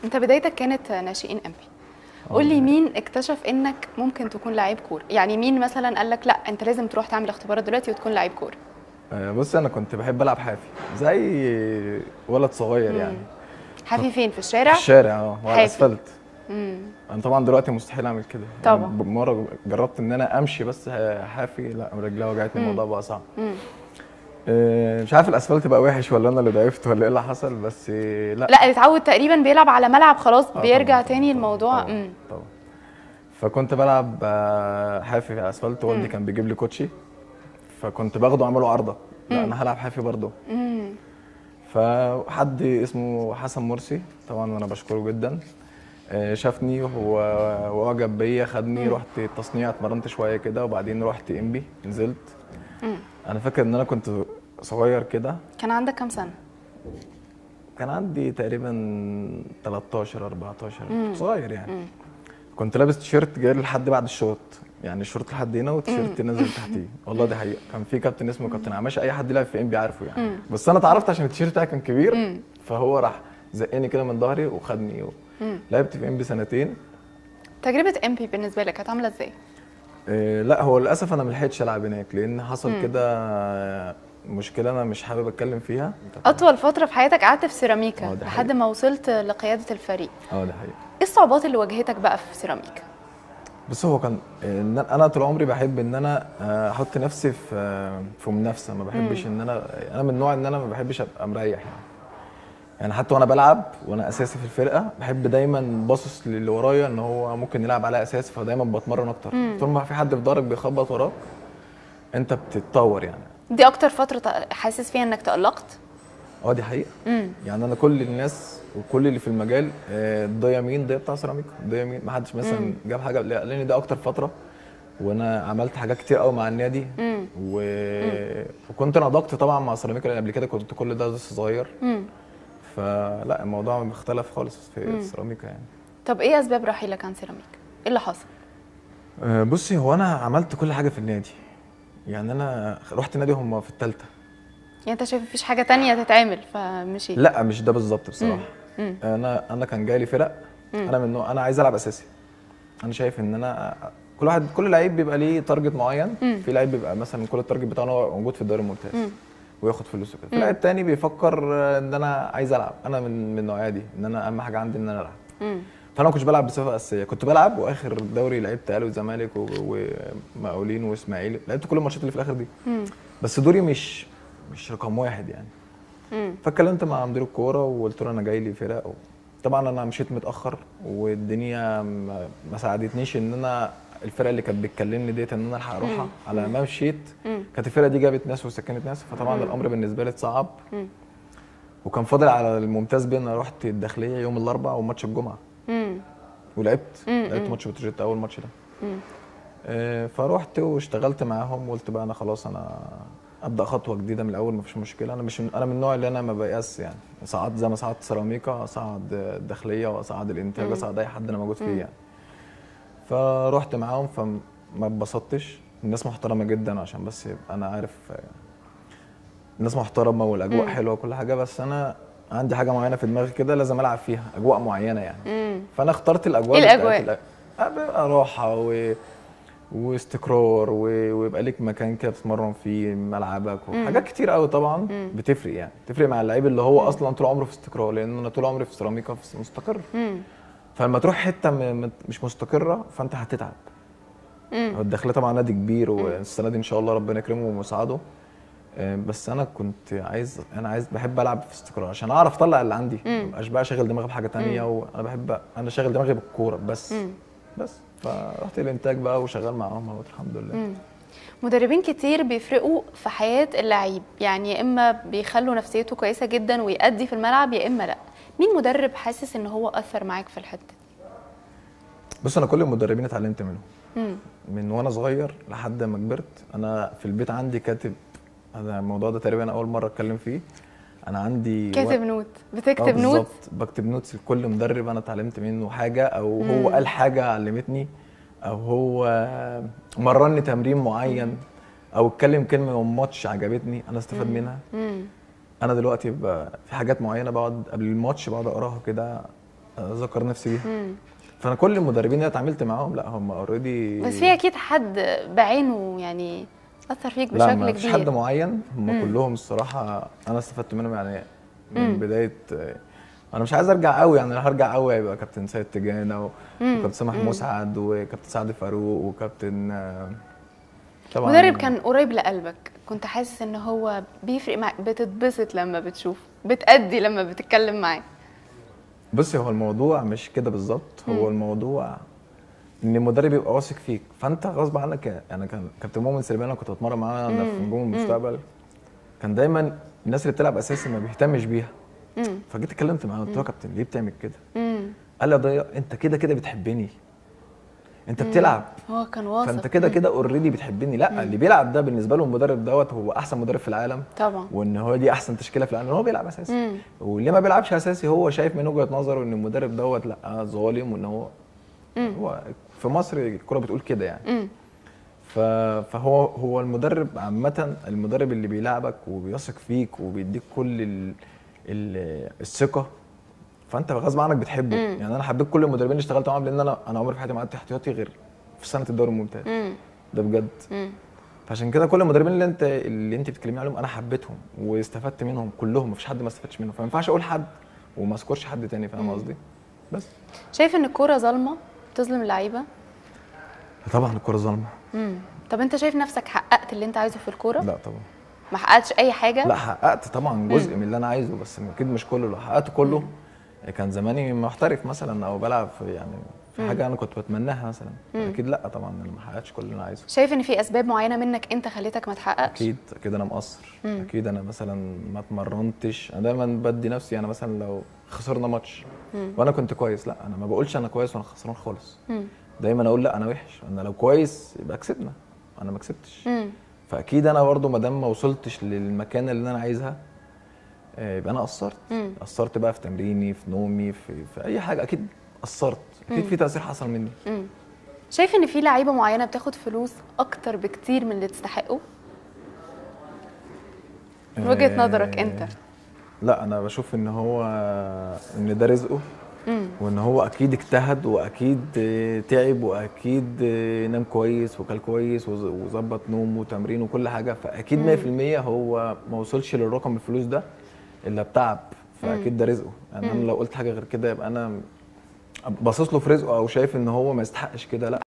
انت بدايتك كانت ناشئين امبي قول لي مين اكتشف انك ممكن تكون لعيب كوره يعني مين مثلا قال لك لا انت لازم تروح تعمل اختبارات دلوقتي وتكون لعيب كوره آه، بص انا كنت بحب العب حافي زي ولد صغير يعني حافي فين في الشارع في الشارع اه وعلى حافي. الاسفلت امم انا طبعا دلوقتي مستحيل اعمل كده طبعا. يعني مره جربت ان انا امشي بس حافي لا رجلي وجعتني الموضوع بقى صعب امم آه، مش عارف الاسفلت بقى وحش ولا انا اللي ضعفت ولا ايه اللي حصل بس آه، لا لا اللي اتعود تقريبا بيلعب على ملعب خلاص آه، بيرجع طبعاً، تاني طبعاً، الموضوع طبعاً, امم طبعا فكنت بلعب آه، حافي في اسفلت والدي كان بيجيب لي كوتشي فكنت باخده اعمله عرضه لا انا هلعب حافي برضه امم فحد اسمه حسن مرسي طبعا انا بشكره جدا آه، شافني وهو واعجب بيا خدني رحت التصنيع اتمرنت شويه كده وبعدين رحت انبي نزلت مم. انا فاكر ان انا كنت صغير كده كان عندك كام سنه كان عندي تقريبا 13 14 مم. صغير يعني مم. كنت لابس تيشيرت جاي لحد بعد الشوط يعني الشورت لحد هنا والتيشيرت نازل تحتيه والله دي حقيقه كان في كابتن اسمه كابتن عماش اي حد لعب في ام بي عارفه يعني مم. بس انا اتعرفت عشان التيشيرت بتاعي كان كبير مم. فهو راح زقني كده من ظهري وخدني و... مم. لعبت في ام بي سنتين تجربه ام بي بالنسبه لك كانت عامله ازاي إيه لا هو للاسف انا ما لحقتش العب هناك لان حصل كده مشكله انا مش حابب اتكلم فيها اطول فتره في حياتك قعدت في اه، سيراميكا دي لحد ما وصلت لقياده الفريق اه ده حقيقي ايه الصعوبات اللي واجهتك بقى في سيراميكا بس هو كان ان انا طول عمري بحب ان انا آه، احط نفسي في آه، في منافسه ما بحبش ان انا انا من النوع ان انا ما بحبش ابقى مريح يعني يعني حتى وانا بلعب وانا اساسي في الفرقه بحب دايما باصص للي ورايا ان هو ممكن يلعب على اساس فدايما بتمرن اكتر طول ما في حد في ظهرك بيخبط وراك انت بتتطور يعني دي اكتر فتره تق- حاسس فيها انك تالقت اه دي حقيقه امم يعني انا كل الناس وكل اللي في المجال آه، ده مين ده بتاع سيراميكا ده مين ما حدش مثلا جاب حاجه لا، لان ده اكتر فتره وانا عملت حاجات كتير قوي مع النادي امم و... وكنت نضجت طبعا مع سيراميكا لان قبل كده كنت كل ده لسه صغير امم فلا الموضوع اختلف خالص في سيراميكا يعني طب ايه اسباب رحيلك عن سيراميكا ايه اللي حصل آه، بصي هو انا عملت كل حاجه في النادي يعني انا رحت نادي هم في الثالثه يعني انت شايف مفيش حاجه تانية تتعمل فمشيت لا مش ده بالظبط بصراحه مم. انا انا كان جاي لي فرق انا من نوع انا عايز العب اساسي انا شايف ان انا كل واحد كل لعيب بيبقى ليه تارجت معين في لعيب بيبقى مثلا كل التارجت بتاعه إن هو موجود في الدوري الممتاز وياخد فلوسه كده في لعيب تاني بيفكر آه، ان انا عايز العب انا من من النوعيه دي ان انا اهم حاجه عندي ان انا العب امم فانا ما كنتش بلعب بصفه اساسيه كنت بلعب واخر دوري لعبت اهلي وزمالك و- ومقاولين واسماعيلي لعبت كل الماتشات اللي في الاخر دي امم بس دوري مش مش رقم واحد يعني امم فاتكلمت مع مدير الكوره وقلت له انا جاي لي فرق طبعا انا مشيت متاخر والدنيا ما ما ساعدتنيش ان انا الفرقه اللي كانت بتكلمني ديت ان انا الحق اروحها على ما مشيت مم. كانت الفرقه دي جابت ناس وسكنت ناس فطبعا الامر بالنسبه لي اتصعب مم. وكان فاضل على الممتاز بين انا رحت الداخليه يوم الاربعاء وماتش الجمعه امم ولعبت مم. لعبت ماتش بتروجيت اول ماتش ده مم. آه، فروحت واشتغلت معاهم وقلت بقى انا خلاص انا ابدا خطوه جديده من الاول مفيش مشكله انا مش انا من النوع اللي انا ما بيأس يعني صعدت زي ما صعدت سيراميكا اصعد الداخليه واصعد الانتاج اصعد اي حد انا موجود فيه يعني فرحت معاهم فما اتبسطتش الناس محترمه جدا عشان بس يبقى انا عارف آه، الناس محترمه والاجواء حلوه وكل حاجه بس انا عندي حاجه معينه في دماغي كده لازم العب فيها اجواء معينه يعني امم فانا اخترت الاجواء إيه بتاعت الأجواء؟ الأ- آه، بيبقى راحه و... واستقرار و... ويبقى ليك مكان كده بتتمرن فيه ملعبك وحاجات كتير قوي طبعا بتفرق يعني بتفرق مع اللعيب اللي هو اصلا طول عمره في استقرار لان انا طول عمري في سيراميكا في مستقر امم فلما تروح حته م... م- مش مستقره فانت هتتعب امم هو الداخليه طبعا نادي كبير والسنه دي ان شاء الله ربنا يكرمه ويساعده آه، بس انا كنت عايز انا عايز بحب العب في استقرار عشان اعرف اطلع اللي عندي ما ابقاش بقى شاغل دماغي بحاجه تانية وانا بحب انا شاغل دماغي بالكوره بس بس فرحت الانتاج بقى وشغال معاهم اهوت الحمد لله مدربين كتير بيفرقوا في حياة اللعيب يعني يا إما بيخلوا نفسيته كويسة جدا ويأدي في الملعب يا إما لأ مين مدرب حاسس إن هو أثر معاك في الحتة دي؟ بص انا كل المدربين اتعلمت منهم مم. من وانا صغير لحد ما كبرت انا في البيت عندي كاتب انا الموضوع ده تقريبا اول مره اتكلم فيه انا عندي كاتب و- نوت آه بتكتب نوت بالظبط بكتب نوتس لكل مدرب انا اتعلمت منه حاجه او هو قال حاجه علمتني او هو مرني تمرين معين او اتكلم كلمه من ماتش عجبتني انا استفاد منها مم. انا دلوقتي ب- في حاجات معينه بقعد قبل الماتش بقعد اقراها كده اذكر نفسي بيها مم. فانا كل المدربين اللي اتعاملت معاهم لا هم اوريدي بس في اكيد حد بعينه يعني اثر فيك لا بشكل ما فيش كبير حد معين هم مم. كلهم الصراحه انا استفدت منهم يعني من مم. بدايه انا مش عايز ارجع قوي يعني لو هرجع قوي هيبقى كابتن سيد تجانة و- مم. وكابتن سامح مم. مسعد وكابتن سعد فاروق وكابتن آه، طبعا مدرب كان قريب لقلبك كنت حاسس ان هو بيفرق معاك بتتبسط لما بتشوفه بتأدي لما بتتكلم معاه بصي هو الموضوع مش كده بالظبط هو مم. الموضوع ان المدرب يبقى واثق فيك فانت غصب عنك يعني كان كابتن مؤمن سليمان انا كنت بتمرن معاه انا في مم. نجوم مم. المستقبل كان دايما الناس اللي بتلعب اساسي ما بيهتمش بيها مم. فجيت اتكلمت معاه قلت له يا كابتن ليه بتعمل كده؟ مم. قال لي يا ضياء انت كده كده بتحبني انت بتلعب هو كان واثق فانت كده مم. كده اوريدي بتحبني لا اللي بيلعب ده بالنسبه له المدرب دوت هو احسن مدرب في العالم طبعا وان هو دي احسن تشكيله في العالم هو بيلعب اساسي مم. واللي ما بيلعبش اساسي هو شايف من وجهه نظره ان المدرب دوت لا ظالم وان هو مم. هو في مصر الكوره بتقول كده يعني مم. ف- فهو هو المدرب عامة المدرب اللي بيلعبك وبيثق فيك وبيديك كل ال ال الثقة فانت غصب عنك بتحبه مم. يعني انا حبيت كل المدربين اللي اشتغلت معاهم لان انا انا عمري في حياتي ما قعدت احتياطي غير في سنة الدوري الممتاز مم. ده بجد مم. فعشان كده كل المدربين اللي انت اللي انت بتتكلمي عليهم انا حبيتهم واستفدت منهم كلهم مفيش حد ما استفدش منهم فما ينفعش اقول حد وما اذكرش حد تاني فاهم مم. قصدي بس شايف ان الكوره ظالمه بتظلم اللعيبه طبعا الكوره ظالمه مم. طب انت شايف نفسك حققت اللي انت عايزه في الكوره لا طبعا ما حققتش اي حاجه لا حققت طبعا جزء من اللي انا عايزه بس اكيد مش كله لو حققت كله كان زماني محترف مثلا او بلعب في يعني في حاجه انا كنت بتمناها مثلا مم. اكيد لا طبعا انا ما حققتش كل اللي انا عايزه شايف ان في اسباب معينه منك انت خليتك ما تحققش اكيد اكيد انا مقصر مم. اكيد انا مثلا ما اتمرنتش انا دايما بدي نفسي انا مثلا لو خسرنا ماتش مم. وانا كنت كويس لا انا ما بقولش انا كويس وانا خسران خالص مم. دايما اقول لا انا وحش انا لو كويس يبقى كسبنا انا ما كسبتش مم. فاكيد انا برضو ما دام ما وصلتش للمكانه اللي انا عايزها آه، يبقى انا قصرت مم. قصرت بقى في تمريني في نومي في, في اي حاجه اكيد قصرت اكيد مم. في تاثير حصل مني مم. شايف ان في لعيبه معينه بتاخد فلوس اكتر بكتير من اللي تستحقه من وجهه آه، نظرك انت لا انا بشوف ان هو ان ده رزقه مم. وان هو اكيد اجتهد واكيد آه، تعب واكيد آه، نام كويس وكل كويس وز- وظبط نومه وتمرينه وكل حاجه فاكيد 100% هو ما وصلش للرقم الفلوس ده الا بتعب فاكيد ده رزقه يعني انا مم. لو قلت حاجه غير كده يبقى انا باصص له في رزقه او شايف ان هو ما يستحقش كده لا